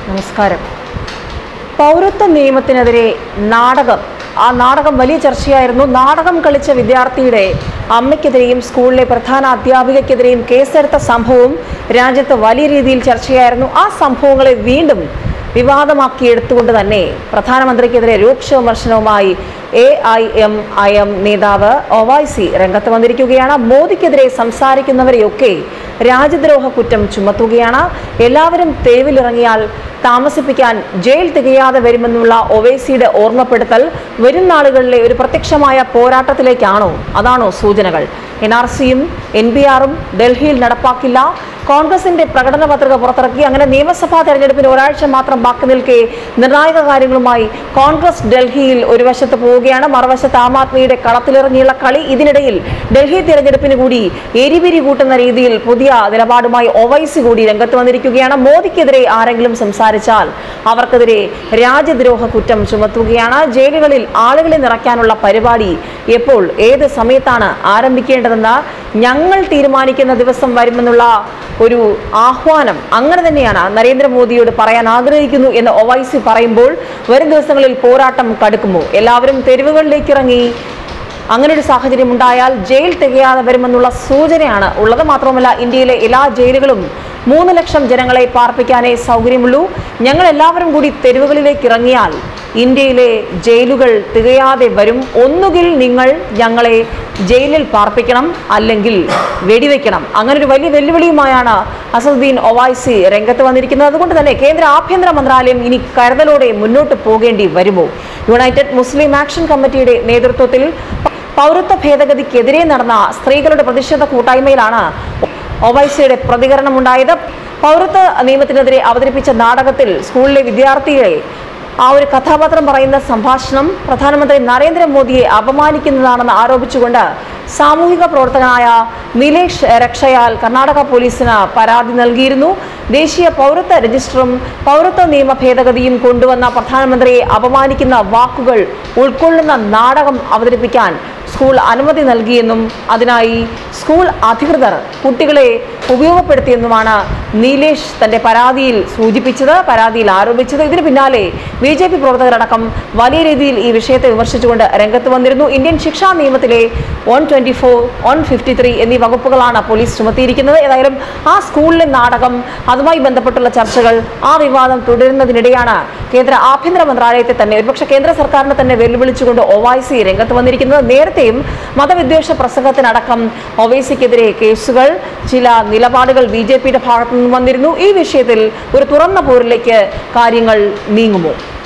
നമസ്കാരം പൗരത്വ നിയമത്തിനെതിരെ നാടകം ആ നാടകം വലിയ ചർച്ചയായിരുന്നു നാടകം കളിച്ച വിദ്യാർത്ഥിയുടെ അമ്മയ്ക്കെതിരെയും സ്കൂളിലെ പ്രധാന അധ്യാപികയ്ക്കെതിരെയും കേസെടുത്ത സംഭവം രാജ്യത്ത് വലിയ രീതിയിൽ ചർച്ചയായിരുന്നു ആ സംഭവങ്ങളെ വീണ്ടും വിവാദമാക്കി എടുത്തുകൊണ്ട് തന്നെ പ്രധാനമന്ത്രിക്കെതിരെ രൂക്ഷ വിമർശനവുമായി A I M I M നേതാവ് ഒവൈസി രംഗത്ത് വന്നിരിക്കുകയാണ് മോദിക്കെതിരെ സംസാരിക്കുന്നവരെയൊക്കെ രാജ്യദ്രോഹ കുറ്റം ചുമത്തുകയാണ് എല്ലാവരും തെരുവിലിറങ്ങിയാൽ താമസിപ്പിക്കാൻ ജയിൽ തികയാതെ വരുമെന്നുള്ള ഒവൈസിയുടെ ഓർമ്മപ്പെടുത്തൽ വരും നാളുകളിലെ ഒരു പ്രത്യക്ഷമായ പോരാട്ടത്തിലേക്കാണോ അതാണോ സൂചനകൾ എൻ ആർ സിയും എൻ ബി ആറും ഡൽഹിയിൽ നടപ്പാക്കില്ല കോൺഗ്രസിന്റെ പ്രകടന പത്രിക പുറത്തിറക്കി അങ്ങനെ നിയമസഭാ തെരഞ്ഞെടുപ്പിന് ഒരാഴ്ച മാത്രം ബാക്കി നിൽക്കെ നിർണായക കാര്യങ്ങളുമായി കോൺഗ്രസ് ഡൽഹിയിൽ ഒരു വശത്ത് പോവുകയാണ് മറുവശത്ത് ആം ആദ്മിയുടെ കളത്തിലിറങ്ങിയുള്ള കളി ഇതിനിടയിൽ ഡൽഹി തിരഞ്ഞെടുപ്പിന് കൂടി എരിപിരി കൂട്ടുന്ന രീതിയിൽ പുതിയ നിലപാടുമായി ഒവൈസി കൂടി രംഗത്ത് വന്നിരിക്കുകയാണ് മോദിക്കെതിരെ ആരെങ്കിലും സംസാരിച്ചാൽ അവർക്കെതിരെ രാജ്യദ്രോഹ കുറ്റം ചുമത്തുകയാണ് ജയിലുകളിൽ ആളുകളെ നിറയ്ക്കാനുള്ള പരിപാടി എപ്പോൾ ഏത് സമയത്താണ് ആരംഭിക്കേണ്ടതെന്ന് ഞങ്ങൾ തീരുമാനിക്കുന്ന ദിവസം വരുമെന്നുള്ള ഒരു ആഹ്വാനം അങ്ങനെ തന്നെയാണ് നരേന്ദ്രമോദിയോട് പറയാൻ ആഗ്രഹിക്കുന്നു എന്ന് ഒവൈസി പറയുമ്പോൾ വരും ദിവസങ്ങളിൽ പോരാട്ടം കടുക്കുമോ എല്ലാവരും തെരുവുകളിലേക്ക് ഇറങ്ങി അങ്ങനെ ഒരു സാഹചര്യം ഉണ്ടായാൽ ജയിൽ തികയാതെ വരുമെന്നുള്ള സൂചനയാണ് ഉള്ളത് മാത്രമല്ല ഇന്ത്യയിലെ എല്ലാ ജയിലുകളും മൂന്ന് ലക്ഷം ജനങ്ങളെ പാർപ്പിക്കാനേ സൗകര്യമുള്ളൂ ഞങ്ങൾ എല്ലാവരും കൂടി തെരുവുകളിലേക്ക് ഇറങ്ങിയാൽ ഇന്ത്യയിലെ ജയിലുകൾ തികയാതെ വരും ഒന്നുകിൽ നിങ്ങൾ ഞങ്ങളെ ജയിലിൽ പാർപ്പിക്കണം അല്ലെങ്കിൽ വെടിവെക്കണം അങ്ങനെ ഒരു വലിയ വെല്ലുവിളിയുമായാണ് അസദുദ്ദീൻ ഒവൈസി രംഗത്ത് വന്നിരിക്കുന്നത് അതുകൊണ്ട് തന്നെ കേന്ദ്ര ആഭ്യന്തര മന്ത്രാലയം ഇനി കരുതലോടെ മുന്നോട്ട് പോകേണ്ടി വരുമോ യുണൈറ്റഡ് മുസ്ലിം ആക്ഷൻ കമ്മിറ്റിയുടെ നേതൃത്വത്തിൽ പൗരത്വ ഭേദഗതിക്കെതിരെ നടന്ന സ്ത്രീകളുടെ പ്രതിഷേധ കൂട്ടായ്മയിലാണ് ഒവൈസിയുടെ പ്രതികരണമുണ്ടായത് പൗരത്വ നിയമത്തിനെതിരെ അവതരിപ്പിച്ച നാടകത്തിൽ സ്കൂളിലെ വിദ്യാർത്ഥികളെ ആ ഒരു കഥാപാത്രം പറയുന്ന സംഭാഷണം പ്രധാനമന്ത്രി നരേന്ദ്രമോദിയെ അപമാനിക്കുന്നതാണെന്ന് ആരോപിച്ചുകൊണ്ട് സാമൂഹിക പ്രവർത്തകനായ നിലേഷ് രക്ഷയാൽ കർണാടക പോലീസിന് പരാതി നൽകിയിരുന്നു ദേശീയ പൗരത്വ രജിസ്റ്ററും പൗരത്വ നിയമ ഭേദഗതിയും കൊണ്ടുവന്ന പ്രധാനമന്ത്രിയെ അപമാനിക്കുന്ന വാക്കുകൾ ഉൾക്കൊള്ളുന്ന നാടകം അവതരിപ്പിക്കാൻ സ്കൂൾ അനുമതി നൽകിയെന്നും അതിനായി സ്കൂൾ അധികൃതർ കുട്ടികളെ ഉപയോഗപ്പെടുത്തിയെന്നുമാണ് നീലേഷ് തന്റെ പരാതിയിൽ സൂചിപ്പിച്ചത് പരാതിയിൽ ആരോപിച്ചത് ഇതിന് പിന്നാലെ ബി ജെ പി പ്രവർത്തകരടക്കം വലിയ രീതിയിൽ ഈ വിഷയത്തെ വിമർശിച്ചുകൊണ്ട് രംഗത്ത് വന്നിരുന്നു ഇന്ത്യൻ ശിക്ഷാ നിയമത്തിലെ one twenty four one fifty three എന്നീ വകുപ്പുകളാണ് പോലീസ് ചുമത്തിയിരിക്കുന്നത് ഏതായാലും ആ സ്കൂളിലെ നാടകം അതുമായി ബന്ധപ്പെട്ടുള്ള ചർച്ചകൾ ആ വിവാദം തുടരുന്നതിനിടെയാണ് കേന്ദ്ര ആഭ്യന്തര മന്ത്രാലയത്തെ തന്നെ ഒരുപക്ഷെ കേന്ദ്ര സർക്കാരിനെ തന്നെ വെല്ലുവിളിച്ചുകൊണ്ട് ഒവൈസി രംഗത്ത് വന്നിരിക്കുന്നത് നേരത്തെയും മതവിദ്വേഷ പ്രസംഗത്തിനടക്കം ഒവൈസിക്കെതിരെ കേസുകൾ ചില നിലപാടുകൾ ബി ജെ പിയുടെ ഭാഗത്തു നിന്നും വന്നിരുന്നു ഈ വിഷയത്തിൽ ഒരു തുറന്ന പോരിലേക്ക് കാര്യങ്ങൾ നീങ്ങുമോ